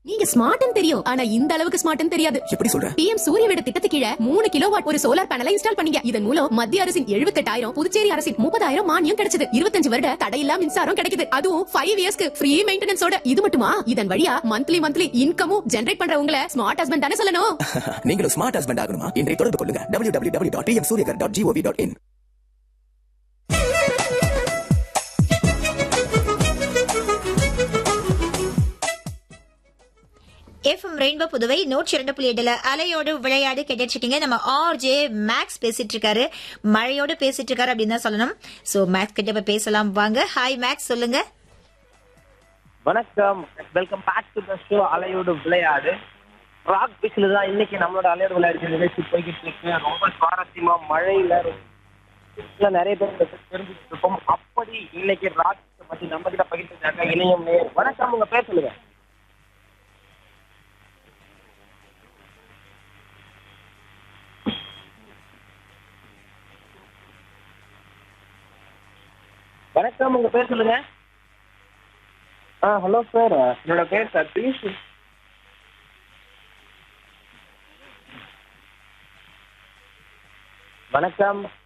நீங்க ஸ்மார்ட்னு தெரியும் ஆனா இந்த அளவுக்கு ஸ்மார்ட்னு தெரியாது எப்படி சொல்ற பிஎம் சூரிய வீடு திட்டத்துக்கு கீழ மூணு கிலோவாட் ஒரு சோலார் பேனலை இன்ஸ்டால் பண்ணீங்க இதன் மூலம் மத்திய அரசின் எழுபத்தெட்டாயிரம் புதுச்சேரி அரசின் முப்பதாயிரம் மானியம் கிடைச்சது இருபத்தஞ்சு வருட தடையில்லா மின்சாரம் கிடைக்குது அதுவும் ஃபைவ் இயர்ஸ்க்கு ஃப்ரீ மெயின்டெனன்ஸோட இது மட்டுமா இதன் வழியா மந்த்லி மந்த்லி இன்கமும் ஜெனரேட் பண்ற உங்களை ஸ்மார்ட் ஹஸ்பண்ட் தானே சொல்லணும் நீங்களும் ஸ்மார்ட் ஹஸ்பண்ட் ஆகணுமா இன்றைய தொடர்பு கொள்ளுங்க W W W dot PM Suryaghar dot GOV dot in FM rainbow Puduvai நூற்றி இரண்டு புள்ளி எட்டுல அலையோடு விளையாடு கேட்டுட்டு இருக்கீங்க நம்ம ஆர் ஜே மேக்ஸ் பேசிட்டு இருக்காரு மழையோடு பேசிட்டு இருக்காரு அப்படின்னு தான் சொல்லணும் சோ மேக்ஸ் கிட்ட போய் பேசலாம் வாங்க ஹாய் மேக்ஸ் சொல்லுங்க வணக்கம் welcome back to the show அலையோடு விளையாடு ராக் பீச்ல தான் இன்னைக்கு நம்மளோட அலையோடு விளையாடு நிகழ்ச்சி போய்கிட்டு இருக்கு ரொம்ப சுவாரஸ்யமா மழையில ரொம்ப நிறைய பேர் இதை பத்தி தெரிஞ்சுட்டு இருக்கோம் அப்படி இன்னைக்கு ராக் பத்தி நம்ம கிட்ட பகிர்ந்துருக்காங்க இணையம் நேயர். வணக்கம் உங்க பேர் சொல்லுங்க வணக்கம் உங்க பேர் சொல்லுங்க ஆ ஹலோ சார் என்னோட பேர் சதீஷ் வணக்கம்